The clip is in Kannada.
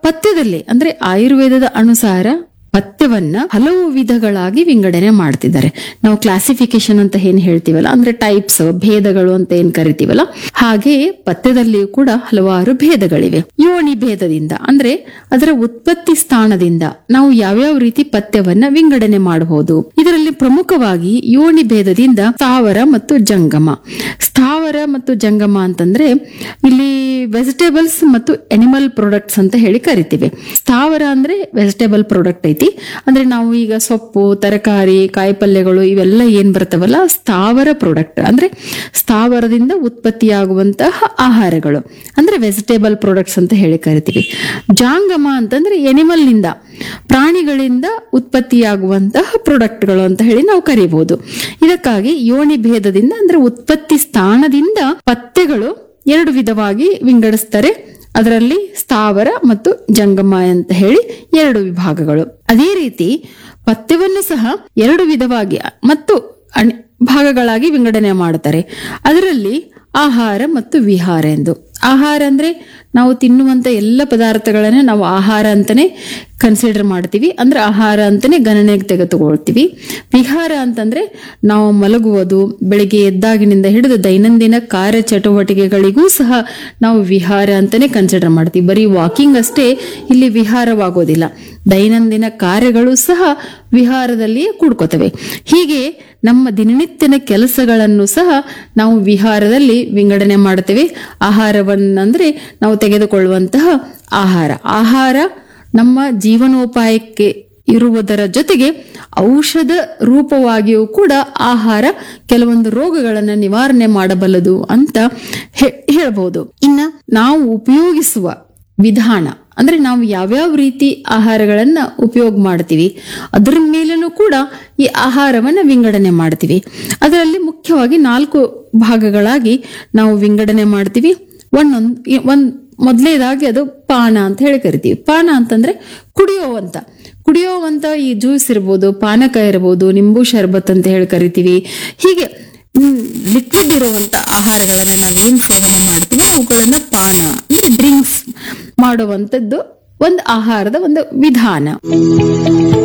ಪಥ್ಯದಲ್ಲಿ ಅಂದ್ರೆ ಆಯುರ್ವೇದದ ಅನುಸಾರ ಪಥ್ಯವನ್ನ ಹಲವು ವಿಧಗಳಾಗಿ ವಿಂಗಡಣೆ ಮಾಡ್ತಿದ್ದಾರೆ ನಾವು ಕ್ಲಾಸಿಫಿಕೇಶನ್ ಅಂತ ಏನ್ ಹೇಳ್ತೀವಲ್ಲ ಅಂದ್ರೆ ಟೈಪ್ಸ್ ಭೇದಗಳು ಅಂತ ಏನ್ ಕರಿತೀವಲ್ಲ ಹಾಗೆ ಪಥ್ಯದಲ್ಲಿಯೂ ಕೂಡ ಹಲವಾರು ಭೇದಗಳಿವೆ ಯೋನಿ ಭೇದದಿಂದ ಅಂದ್ರೆ ಅದರ ಉತ್ಪತ್ತಿ ಸ್ಥಾನದಿಂದ ನಾವು ಯಾವ್ಯಾವ ರೀತಿ ಪಥ್ಯವನ್ನ ವಿಂಗಡಣೆ ಮಾಡಬಹುದು ಇದರಲ್ಲಿ ಪ್ರಮುಖವಾಗಿ ಯೋನಿ ಭೇದದಿಂದ ಸ್ಥಾವರ ಮತ್ತು ಜಂಗಮ ಸ್ಥಾವರ ಮತ್ತು ಜಂಗಮ ಅಂತಂದ್ರೆ ಇಲ್ಲಿ ವೆಜಿಟೇಬಲ್ಸ್ ಮತ್ತು ಎನಿಮಲ್ ಪ್ರಾಡಕ್ಟ್ಸ್ ಅಂತ ಹೇಳಿ ಕರಿತೀವಿ ಸ್ಥಾವರ ಅಂದ್ರೆ ವೆಜಿಟೇಬಲ್ ಪ್ರಾಡಕ್ಟ್ ಐತಿ ಅಂದ್ರೆ ನಾವು ಈಗ ಸೊಪ್ಪು ತರಕಾರಿ ಕಾಯಿಪಲ್ಯಗಳು ಇವೆಲ್ಲ ಏನ್ ಬರ್ತಾವಲ್ಲ ಸ್ಥಾವರ ಪ್ರಾಡಕ್ಟ್ ಅಂದ್ರೆ ಸ್ಥಾವರದಿಂದ ಉತ್ಪತ್ತಿಯಾಗುವಂತಹ ಆಹಾರಗಳು ಅಂದ್ರೆ ವೆಜಿಟೇಬಲ್ ಪ್ರಾಡಕ್ಟ್ಸ್ ಅಂತ ಹೇಳಿ ಕರಿತೀವಿ ಜಾಂಗಮ ಅಂತಂದ್ರೆ ಎನಿಮಲ್ ನಿಂದ ಪ್ರಾಣಿಗಳಿಂದ ಉತ್ಪತ್ತಿಯಾಗುವಂತಹ ಪ್ರಾಡಕ್ಟ್ಗಳು ಅಂತ ಹೇಳಿ ನಾವು ಕರಿಬಹುದು ಇದಕ್ಕಾಗಿ ಯೋನಿ ಭೇದದಿಂದ ಅಂದ್ರೆ ಉತ್ಪತ್ತಿ ಸ್ಥಾನದಿಂದ ಪಥ್ಯಗಳು ಎರಡು ವಿಧವಾಗಿ ವಿಂಗಡಿಸ್ತಾರೆ ಅದರಲ್ಲಿ ಸ್ಥಾವರ ಮತ್ತು ಜಂಗಮ ಅಂತ ಹೇಳಿ ಎರಡು ವಿಭಾಗಗಳು ಅದೇ ರೀತಿ ಪಥ್ಯವನ್ನು ಸಹ ಎರಡು ವಿಧವಾಗಿ ಮತ್ತು ಅಣ್- ಭಾಗಗಳಾಗಿ ವಿಂಗಡಣೆ ಮಾಡುತ್ತಾರೆ ಅದರಲ್ಲಿ ಆಹಾರ ಮತ್ತು ವಿಹಾರ ಎಂದು ಆಹಾರ ಅಂದ್ರೆ ನಾವು ತಿನ್ನುವಂತ ಎಲ್ಲ ಪದಾರ್ಥಗಳನ್ನ ನಾವು ಆಹಾರ ಅಂತಾನೆ ಕನ್ಸಿಡರ್ ಮಾಡ್ತೀವಿ ಅಂದ್ರೆ ಆಹಾರ ಅಂತಾನೆ ಗಣನೆಗೆ ತೆಗೆದುಕೊಳ್ತೀವಿ ವಿಹಾರ ಅಂತಂದ್ರೆ ನಾವು ಮಲಗುವುದು ಬೆಳಿಗ್ಗೆ ಎದ್ದಾಗಿನಿಂದ ಹಿಡಿದು ದೈನಂದಿನ ಕಾರ್ಯ ಚಟುವಟಿಕೆಗಳಿಗೂ ಸಹ ನಾವು ವಿಹಾರ ಅಂತಾನೆ ಕನ್ಸಿಡರ್ ಮಾಡ್ತೀವಿ ಬರೀ ವಾಕಿಂಗ್ ಅಷ್ಟೇ ಇಲ್ಲಿ ವಿಹಾರವಾಗೋದಿಲ್ಲ ದೈನಂದಿನ ಕಾರ್ಯಗಳು ಸಹ ವಿಹಾರದಲ್ಲಿಯೇ ಕೂಡ್ಕೋತವೆ ಹೀಗೆ ನಮ್ಮ ದಿನನಿತ್ಯನ ಕೆಲಸಗಳನ್ನು ಸಹ ನಾವು ವಿಹಾರದಲ್ಲಿ ವಿಂಗಡಣೆ ಮಾಡುತ್ತೇವೆ ಆಹಾರವನ್ನಂದ್ರೆ ನಾವು ತೆಗೆದುಕೊಳ್ಳುವಂತಹ ಆಹಾರ ಆಹಾರ ನಮ್ಮ ಜೀವನೋಪಾಯಕ್ಕೆ ಇರುವುದರ ಜೊತೆಗೆ ಔಷಧ ರೂಪವಾಗಿಯೂ ಕೂಡ ಆಹಾರ ಕೆಲವೊಂದು ರೋಗಗಳನ್ನು ನಿವಾರಣೆ ಮಾಡಬಲ್ಲದು ಅಂತ ಹೇ- ಹೇಳ್ಬೋದು ಇನ್ನ ನಾವು ಉಪಯೋಗಿಸುವ ವಿಧಾನ ಅಂದ್ರೆ ನಾವು ಯಾವ್ಯಾವ ರೀತಿ ಆಹಾರಗಳನ್ನ ಉಪಯೋಗ ಮಾಡ್ತೀವಿ ಅದರ ಮೇಲೂ ಕೂಡ ಈ ಆಹಾರವನ್ನ ವಿಂಗಡಣೆ ಮಾಡ್ತೀವಿ ಅದರಲ್ಲಿ ಮುಖ್ಯವಾಗಿ ನಾಲ್ಕು ಭಾಗಗಳಾಗಿ ನಾವು ವಿಂಗಡಣೆ ಮಾಡ್ತೀವಿ ಒಂದೊಂದು ಒಂದ್ ಮೊದಲನೇದಾಗಿ ಅದು ಪಾನ ಅಂತ ಹೇಳಿ ಕರಿತೀವಿ ಪಾನ ಅಂತಂದ್ರೆ ಕುಡಿಯೋವಂತ ಕುಡಿಯೋವಂತ ಈ ಜ್ಯೂಸ್ ಇರ್ಬೋದು ಪಾನಕ ಇರ್ಬೋದು ನಿಂಬು ಶರ್ಬತ್ ಅಂತ ಹೇಳಿ ಕರಿತೀವಿ ಹೀಗೆ ಲಿಕ್ವಿಡ್ ಇರುವಂತ ಆಹಾರಗಳನ್ನ ನಾವೇನ್ ಸೇವನೆ ಮಾಡ್ತೀವಿ ಅವುಗಳನ್ನ ಪಾನ ಅಂದ್ರೆ ಡ್ರಿಂಕ್ಸ್ ಮಾಡುವಂತದ್ದು ಒಂದು ಆಹಾರದ ಒಂದು ವಿಧಾನ